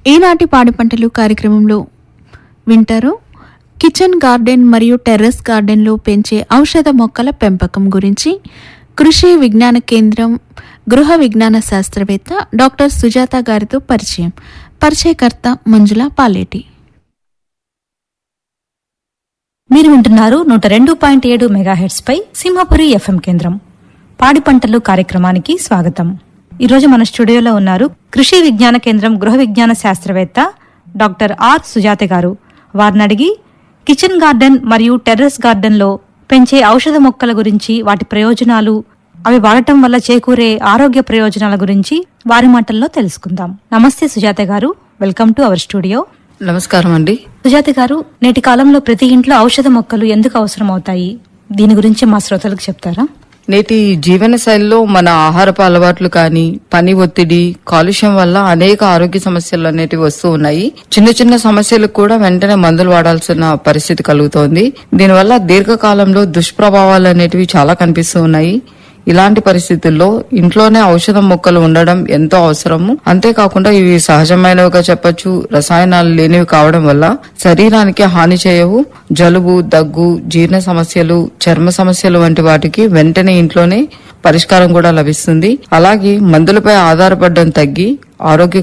ఈనాటి పాడి పంటలు కార్యక్రమంలో వింటారు కిచెన్ గార్డెన్ మరియు టెర్రస్ గార్డెన్లో పెంచే ఔషధ మొక్కల పెంపకం గురించి కృషి విజ్ఞాన కేంద్రం గృహ విజ్ఞాన శాస్త్రవేత్త డాక్టర్ సుజాత గారితో పరిచయం పరిచయకర్త మంజుల పాలేటి మీరు వింటున్నారు నూట రెండు పాయింట్ ఏడు మెగాహెడ్స్ పై సింహపురి ఎఫ్ఎం కేంద్రం పాడి పంటలు కార్యక్రమానికి స్వాగతం ఈరోజు మన స్టూడియోలో ఉన్నారు కృషి విజ్ఞాన కేంద్రం గృహ విజ్ఞాన శాస్త్రవేత్త డాక్టర్ ఆర్ సుజాత గారు వారిని అడిగి కిచెన్ గార్డెన్ మరియు టెర్రస్ గార్డెన్లో పెంచే ఔషధ మొక్కల గురించి వాటి ప్రయోజనాలు అవి వాడటం వల్ల చేకూరే ఆరోగ్య ప్రయోజనాల గురించి వారి మాటల్లో తెలుసుకుందాం నమస్తే సుజాత గారు వెల్కమ్ టు అవర్ స్టూడియో నమస్కారం అండి సుజాత గారు నేటి కాలంలో ప్రతి ఇంట్లో ఔషధ మొక్కలు ఎందుకు అవసరం అవుతాయి దీని గురించి మా శ్రోతలకు చెప్తారా నేటి జీవన శైలిలో మన ఆహారపు అలవాట్లు కానీ పని ఒత్తిడి కాలుష్యం వల్ల అనేక ఆరోగ్య సమస్యలు అనేటివి వస్తూ ఉన్నాయి చిన్న చిన్న సమస్యలకు కూడా వెంటనే మందులు వాడాల్సిన పరిస్థితి కలుగుతోంది దీనివల్ల దీర్ఘకాలంలో దుష్ప్రభావాలు అనేటివి చాలా కనిపిస్తూ ఉన్నాయి ఇలాంటి పరిస్థితుల్లో ఇంట్లోనే ఔషధ మొక్కలు ఉండడం ఎంతో అవసరము అంతేకాకుండా ఇవి సహజమైనవిగా చెప్పొచ్చు రసాయనాలు లేనివి కావడం వల్ల శరీరానికి హాని చేయవు జలుబు దగ్గు జీర్ణ సమస్యలు చర్మ సమస్యలు వంటి వాటికి వెంటనే ఇంట్లోనే పరిష్కారం కూడా లభిస్తుంది అలాగే మందులపై ఆధారపడడం తగ్గి ఆరోగ్య